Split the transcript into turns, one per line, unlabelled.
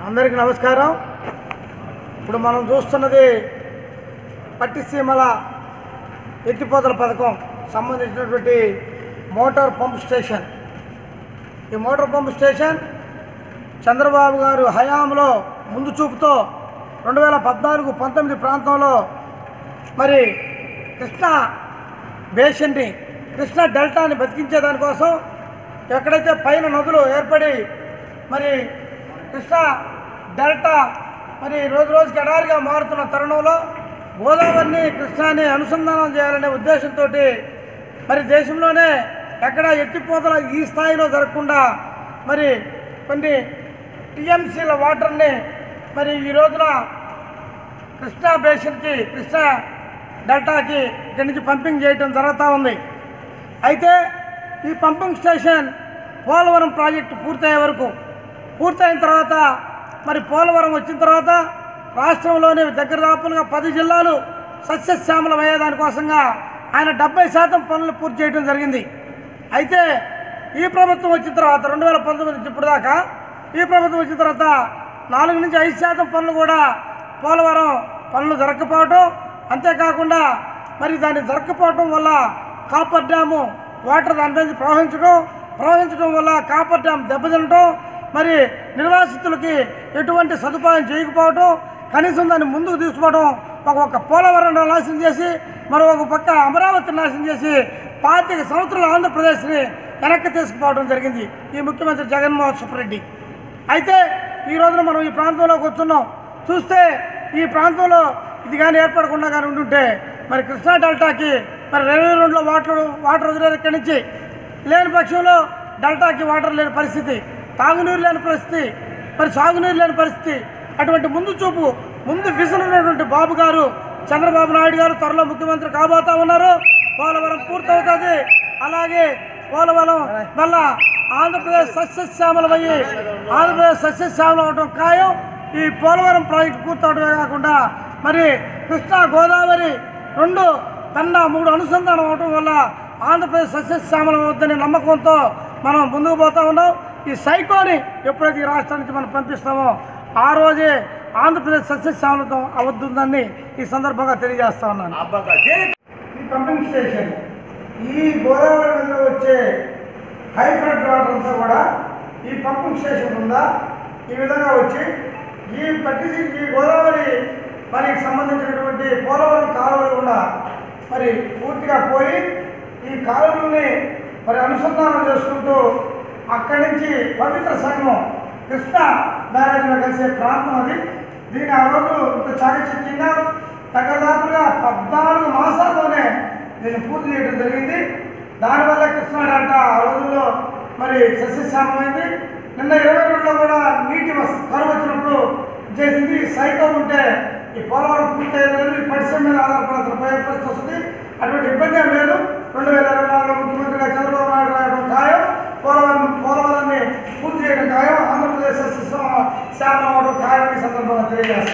అందరికీ నమస్కారం ఇప్పుడు మనం చూస్తున్నది పట్టిసీమల ఎత్తిపోతల పథకం సంబంధించినటువంటి మోటార్ పంప్ స్టేషన్ ఈ motor pump station Chandrababu garu హయాంలో ముందు చూపుతో రెండు వేల పద్నాలుగు పంతొమ్మిది ప్రాంతంలో మరి కృష్ణా బేసిన్ని కృష్ణా డెల్టాని బతికించే దానికోసం ఎక్కడైతే పైన నదులు ఏర్పడి మరి కృష్ణా డెల్టా మరి రోజు రోజుకి ఎడారిగా మారుతున్న తరుణంలో గోదావరిని కృష్ణాని అనుసంధానం చేయాలనే ఉద్దేశంతో మరి దేశంలోనే ఎక్కడ ఎత్తిపోతల ఈ స్థాయిలో జరగకుండా మరి కొన్ని టీఎంసీల వాటర్ని మరి ఈ రోజున కృష్ణా బేసిన్కి కృష్ణా డెల్టాకి ఇక్కడి నుంచి పంపింగ్ చేయటం జరుగుతూ ఉంది అయితే ఈ పంపింగ్ స్టేషన్ పోలవరం ప్రాజెక్టు పూర్తయ్యే వరకు పూర్తయిన తర్వాత మరి పోలవరం వచ్చిన తర్వాత రాష్ట్రంలోని దగ్గర దాపులుగా పది జిల్లాలు సస్యశ్యామలం అయ్యేదానికోసంగా ఆయన డెబ్బై శాతం పనులు పూర్తి చేయడం జరిగింది అయితే ఈ ప్రభుత్వం వచ్చిన తర్వాత రెండు వేల పంతొమ్మిది నుంచి ఇప్పుడు దాకా ఈ ప్రభుత్వం వచ్చిన తర్వాత నాలుగు నుంచి ఐదు శాతం పనులు కూడా పోలవరం పనులు జరగకపోవటం అంతేకాకుండా మరి దాన్ని జరగకపోవటం వల్ల కాపర్ డ్యాము వాటర్ దాని మీద ప్రవహించడం ప్రవహించడం వల్ల కాపర్ డ్యామ్ దెబ్బతినటం మరి నిర్వాసితులకి ఎటువంటి సదుపాయం చేయకపోవటం కనీసం దాన్ని ముందుకు తీసుకోవడం ఒక ఒక పోలవరం నాశనం చేసి మరో ఒక పక్క అమరావతి నాశనం చేసి పాతిక సంవత్సరాల ఆంధ్రప్రదేశ్ని వెనక్కి తీసుకుపోవడం జరిగింది ఈ ముఖ్యమంత్రి జగన్మోహన్ సుబ్బరెడ్డి అయితే ఈ రోజున మనం ఈ ప్రాంతంలోకి వస్తున్నాం చూస్తే ఈ ప్రాంతంలో ఇది కానీ ఏర్పడకుండా కానీ ఉంటుంటే మరి కృష్ణా డెల్టాకి మరి రైల్వే రోడ్లో వాటర్ వాటర్ వదిలేదు ఇక్కడి నుంచి లేని పక్షంలో డెల్టాకి వాటర్ లేని పరిస్థితి తాగునీరు లేని పరిస్థితి మరి సాగునీరు లేని పరిస్థితి అటువంటి ముందు చూపు ముందు విజన్ ఉన్నటువంటి బాబు గారు చంద్రబాబు నాయుడు గారు త్వరలో ముఖ్యమంత్రి కాబోతా ఉన్నారు పోలవరం పూర్తవుతుంది అలాగే పోలవరం వల్ల ఆంధ్రప్రదేశ్ సస్యశ్యామలమయ్యి ఆంధ్రప్రదేశ్ సస్యశ్యామలం అవడం ఖాయం ఈ పోలవరం ప్రాజెక్టు పూర్తవడమే కాకుండా మరి కృష్ణా గోదావరి రెండు పెన్నా మూడు అనుసంధానం అవడం వల్ల ఆంధ్రప్రదేశ్ సస్యశ్యామలం అవుతుందనే నమ్మకంతో మనం ముందుకు పోతా ఉన్నాం ఈ సైకోని ఎప్పుడైతే ఈ రాష్ట్రానికి మనం పంపిస్తామో ఆ రోజే ఆంధ్రప్రదేశ్ సస్యశ్యామలతం అవుతుందని ఈ సందర్భంగా తెలియజేస్తా ఉన్నాను ఈ పంపింగ్ స్టేషన్ ఈ గోదావరి నదిలో వచ్చే హై ఫ్లడ్ వాటర్ అంతా కూడా ఈ పంపింగ్ స్టేషన్ ఉందా ఈ విధంగా వచ్చి ఈ పట్టి ఈ గోదావరి మరి సంబంధించినటువంటి పోలవరం కాలువలు కూడా మరి పూర్తిగా పోయి ఈ కాలువల్ని మరి అనుసంధానం చేసుకుంటూ అక్కడి నుంచి పవిత్ర సంఘం కృష్ణా బ్యారేజ్లో కలిసే ప్రాంతం అది దీని ఆ రోజు ఇంత చాకచక్యంగా దగ్గర దాపుగా పద్నాలుగు మాసాల్లోనే దీన్ని పూర్తి చేయడం జరిగింది దానివల్ల కృష్ణా డెల్టా ఆ రోజుల్లో మరి సస్యశ్యామమైంది నిన్న ఇరవై రెండులో కూడా నీటి వస్ కరువు వచ్చినప్పుడు చేసింది సైకో ఉంటే ఈ పోలవరం పూర్తి అయ్యేది పరిశ్రమ మీద ఆధారపడాల్సిన పరి- పరిస్థితి వస్తుంది అటువంటి ఇబ్బంది ఏం లేదు రెండు వేల ఇరవై నాలుగులో ముఖ్యమంత్రిగా చంద్రబాబు నాయుడు రావడం ఖాయం పోలవరం పోలవరాన్ని పూర్తి చేయడం ఖాయం ఆంధ్రప్రదేశ్ సస్యశ్యామలం అవడం ఖాయం ఈ సందర్భంగా తెలియజేస్తాం